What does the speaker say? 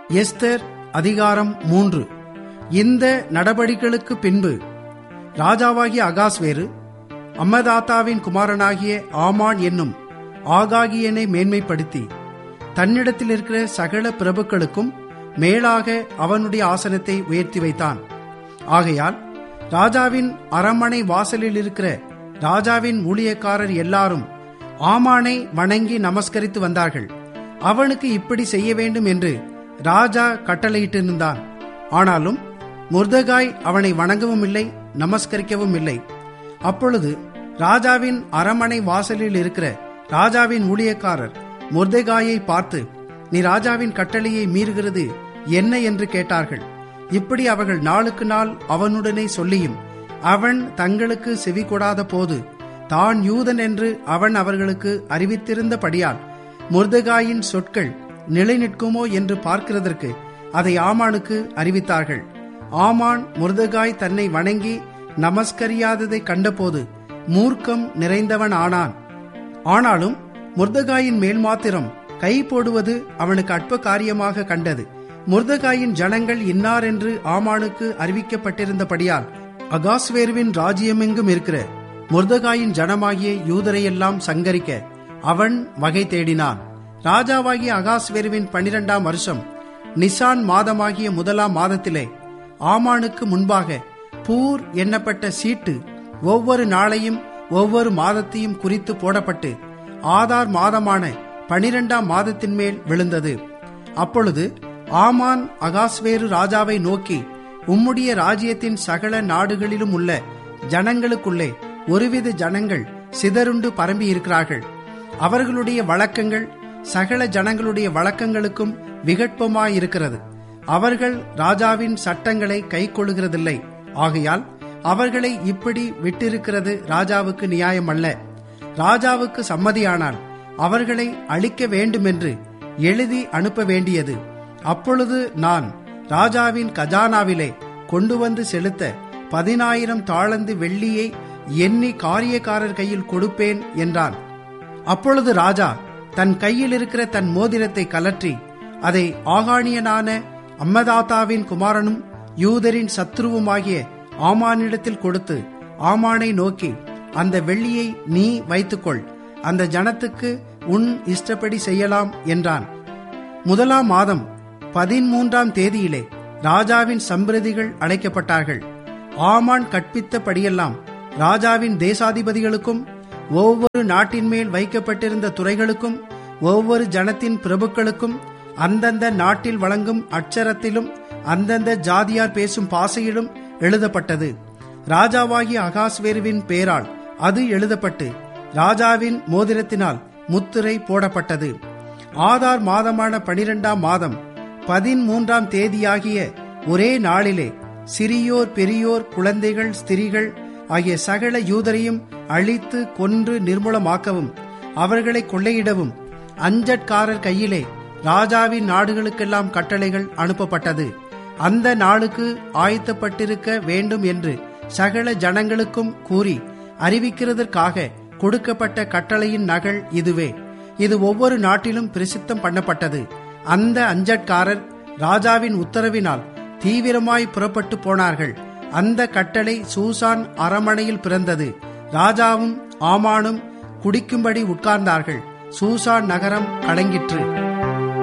Esther அதிகாரம் மூன்று இந்த நடபடிகளுக்கு பின்பு ராஜாவாகிய அகாஸ்வேரு அம்மதாத்தாவின் குமாரனாகிய ஆமான் என்னும் ஆகாகியனை மேன்மைப்படுத்தி தன்னிடத்தில் இருக்கிற சகல பிரபுக்களுக்கும் மேலாக அவனுடைய ஆசனத்தை உயர்த்தி வைத்தான் ஆகையால் ராஜாவின் அரண்மனை வாசலில் இருக்கிற ராஜாவின் ஊழியக்காரர் எல்லாரும் ஆமானை வணங்கி நமஸ்கரித்து வந்தார்கள் அவனுக்கு இப்படி செய்ய வேண்டும் என்று ராஜா கட்டளையிட்டிருந்தான் ஆனாலும் முர்தகாய் அவனை வணங்கவும் இல்லை நமஸ்கரிக்கவும் இல்லை அப்பொழுது ராஜாவின் அரண்மனை வாசலில் இருக்கிற ராஜாவின் ஊழியக்காரர் முர்தகாயை பார்த்து நீ ராஜாவின் கட்டளையை மீறுகிறது என்ன என்று கேட்டார்கள் இப்படி அவர்கள் நாளுக்கு நாள் அவனுடனே சொல்லியும் அவன் தங்களுக்கு செவி கொடாத போது தான் யூதன் என்று அவன் அவர்களுக்கு அறிவித்திருந்தபடியால் முர்தகாயின் சொற்கள் நிலை நிற்குமோ என்று பார்க்கிறதற்கு அதை ஆமானுக்கு அறிவித்தார்கள் ஆமான் முர்தகாய் தன்னை வணங்கி நமஸ்கரியாததை கண்டபோது மூர்க்கம் நிறைந்தவன் ஆனான் ஆனாலும் முர்தகாயின் மேல் மாத்திரம் கை போடுவது அவனுக்கு அற்ப காரியமாக கண்டது முர்தகாயின் ஜனங்கள் இன்னார் என்று ஆமானுக்கு அறிவிக்கப்பட்டிருந்தபடியால் அகாஸ்வேருவின் ராஜ்யமெங்கும் இருக்கிற முர்தகாயின் ஜனமாகிய யூதரையெல்லாம் சங்கரிக்க அவன் வகை தேடினான் ராஜாவாகிய அகாஸ்வேருவின் பனிரெண்டாம் வருஷம் நிசான் மாதமாகிய முதலாம் மாதத்திலே ஆமானுக்கு முன்பாக பூர் எண்ணப்பட்ட சீட்டு ஒவ்வொரு நாளையும் ஒவ்வொரு மாதத்தையும் குறித்து போடப்பட்டு ஆதார் மாதமான பனிரெண்டாம் மாதத்தின் மேல் விழுந்தது அப்பொழுது ஆமான் அகாஸ்வேரு ராஜாவை நோக்கி உம்முடைய ராஜ்யத்தின் சகல நாடுகளிலும் உள்ள ஜனங்களுக்குள்ளே ஒருவித ஜனங்கள் சிதறுண்டு பரம்பி இருக்கிறார்கள் அவர்களுடைய வழக்கங்கள் சகல ஜனங்களுடைய வழக்கங்களுக்கும் விகட்பமாயிருக்கிறது அவர்கள் ராஜாவின் சட்டங்களை கை கொள்ளுகிறதில்லை ஆகையால் அவர்களை இப்படி விட்டிருக்கிறது ராஜாவுக்கு நியாயம் அல்ல ராஜாவுக்கு சம்மதியானால் அவர்களை அழிக்க வேண்டுமென்று எழுதி அனுப்ப வேண்டியது அப்பொழுது நான் ராஜாவின் கஜானாவிலே கொண்டு வந்து செலுத்த பதினாயிரம் தாளந்து வெள்ளியை எண்ணி காரியக்காரர் கையில் கொடுப்பேன் என்றான் அப்பொழுது ராஜா தன் கையில் இருக்கிற தன் மோதிரத்தை கலற்றி அதை ஆகாணியனான அம்மதாத்தாவின் குமாரனும் யூதரின் சத்ருவுமாகிய ஆமானிடத்தில் கொடுத்து ஆமானை நோக்கி அந்த வெள்ளியை நீ வைத்துக்கொள் அந்த ஜனத்துக்கு உன் இஷ்டப்படி செய்யலாம் என்றான் முதலாம் மாதம் பதிமூன்றாம் தேதியிலே ராஜாவின் சம்பிரதிகள் அழைக்கப்பட்டார்கள் ஆமான் கற்பித்தபடியெல்லாம் ராஜாவின் தேசாதிபதிகளுக்கும் ஒவ்வொரு நாட்டின் மேல் வைக்கப்பட்டிருந்த துறைகளுக்கும் ஒவ்வொரு ஜனத்தின் பிரபுக்களுக்கும் அந்தந்த நாட்டில் வழங்கும் அச்சரத்திலும் அந்தந்த ஜாதியார் பேசும் பாசையிலும் எழுதப்பட்டது ராஜாவாகிய அகாஸ்வேருவின் பேரால் அது எழுதப்பட்டு ராஜாவின் மோதிரத்தினால் முத்திரை போடப்பட்டது ஆதார் மாதமான பனிரெண்டாம் மாதம் பதிமூன்றாம் தேதியாகிய ஒரே நாளிலே சிறியோர் பெரியோர் குழந்தைகள் ஸ்திரீகள் ஆகிய சகல யூதரையும் அழித்து கொன்று நிர்மூலமாக்கவும் அவர்களை கொள்ளையிடவும் அஞ்சட்காரர் கையிலே ராஜாவின் நாடுகளுக்கெல்லாம் கட்டளைகள் அனுப்பப்பட்டது அந்த நாளுக்கு ஆயத்தப்பட்டிருக்க வேண்டும் என்று சகல ஜனங்களுக்கும் கூறி அறிவிக்கிறதற்காக கொடுக்கப்பட்ட கட்டளையின் நகல் இதுவே இது ஒவ்வொரு நாட்டிலும் பிரசித்தம் பண்ணப்பட்டது அந்த அஞ்சட்காரர் ராஜாவின் உத்தரவினால் தீவிரமாய் புறப்பட்டு போனார்கள் அந்த கட்டளை சூசான் அரமனையில் பிறந்தது ராஜாவும் ஆமானும் குடிக்கும்படி உட்கார்ந்தார்கள் சூசான் நகரம் கலங்கிற்று